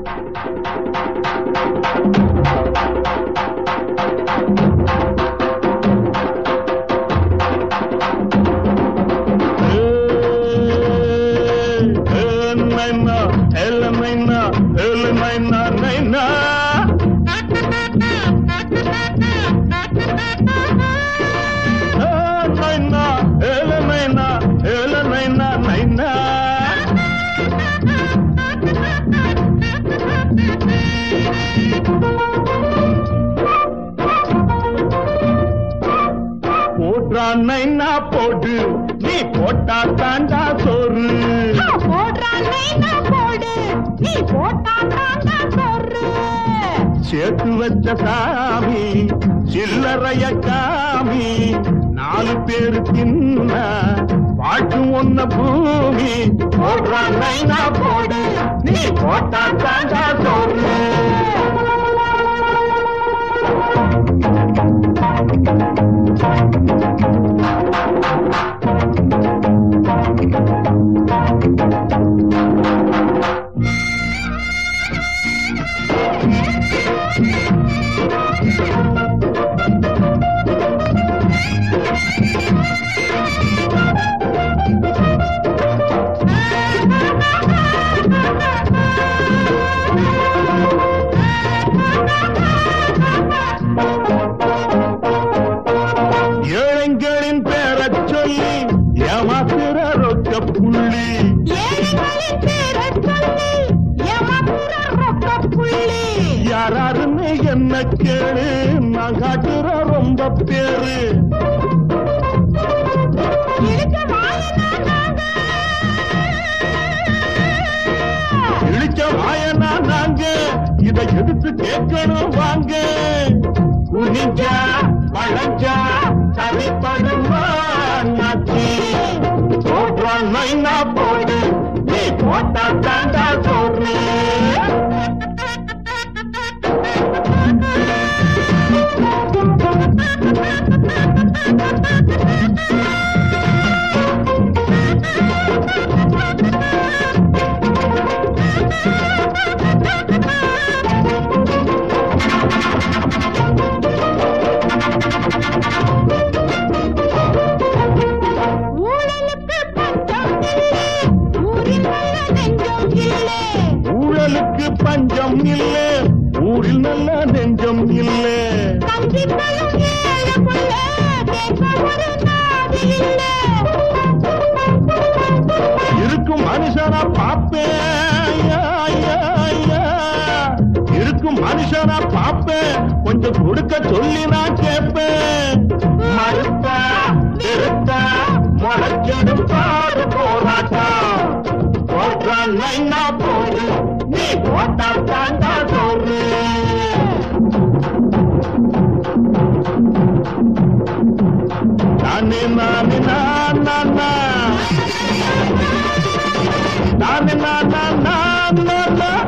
நைனா ஏல நைனா ஏல நைனா நைனா நைனா ஏல நைனா ஏல நைனா நைனா போடுறான் நைனா போடு நீ போட்டா தாண்டா சோறு போடுறான் நைனா போடு நீ போட்டா தாண்டா சோறு சேர்த்து வச்ச சாமி சில்லறைய காமி நாலு பேரு தின்ன வாட்டும் ஒன்ன பூமி போடுறான் நைனா போடு நீ போட்டா தாண்டா சோறு ஏழைங்களின் பேரச் சொல்லி ஏமாத்துற ரொக்க புள்ளி ஏழைகளின் பேரைச் சொல்லி ஏமாத்துற ரொக்கப் புள்ளி. யாராருன்னு என்ன கேளு நான் காட்டுற ரொம்ப பேரு இழுச்ச வாயனா நாங்க. இழிச்ச வாயனா நாங்க இதை எதிர்த்து கேட்கணும் வாங்க குனிஞ்சா வளைஞ்சா சரிப்படுமா நாச்சி போடுறான் நைனா போடு நீ போட்டா தாண்டா சோறு ஊழலுக்கு பஞ்சம் இல்லை, ஊரில் நல்ல நெஞ்சம் இல்லை. ஊழலுக்கு பஞ்சம் இல்லே ஊரில் நல்ல நெஞ்சம் இல்லே கஞ்சித்தலும் ஏழை புள்ள, கேட்க ஒரு நாதி இல்லை. இருக்கும் மனுஷனா பாப்பேன் ஐயா, ஐயா, ஐயா. இருக்கும் மனுஷனா பாப்பேன் கொஞ்சம் கொடுக்க சொல்லி நான் கேட்பேன் மறுத்தா நிறுத்தா முளைச்சிடும் பாடு போராட்டம் போட்டான் நைனா போடு நீ போட்டா தாண்டா சோறு நானே நானே நான் நான் நான். நானே நான் நான் நான் நான் நான்.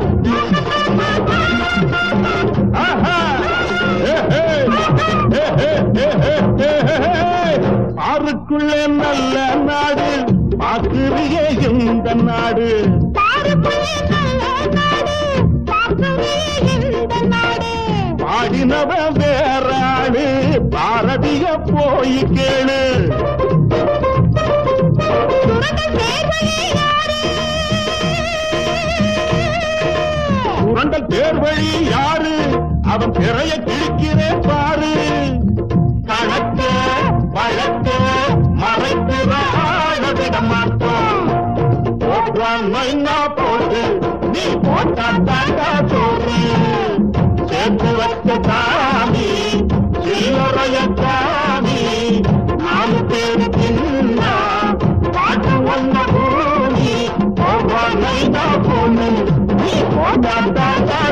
ஆஹா. ஏ, ஏ. ஏ, ஏ, ஏ, ஏ, ஏ, ஏ. பாருக்குள்ளே நல்ல நாடு பாக்குறியே இந்த நாடு பாருக்குள்ளே நல்ல நாடு, பார்க்கவே இந்த நாடு. பாடினவ வேற ஆளு பாரதிய போய் கேளு சுரண்டல் சேர்வையே யாரு? சுரண்டல் பேர் வழி யாரு அவன் பிறைய கிழிக்கிறேன் பாரு கணக்க வழக்க மறைத்து விட மாட்டோம் போடுறான் மைனா போட்டு நீ போட்டா தாண்டா சோறு சேர்த்து வச்ச சாமி சில்லறைய சாமி நாலு பேரு தின்னா பாட்டு ஒன்ன பூமி போடுறான் மைனா பொண்ணு நீ போட்டா தாண்டா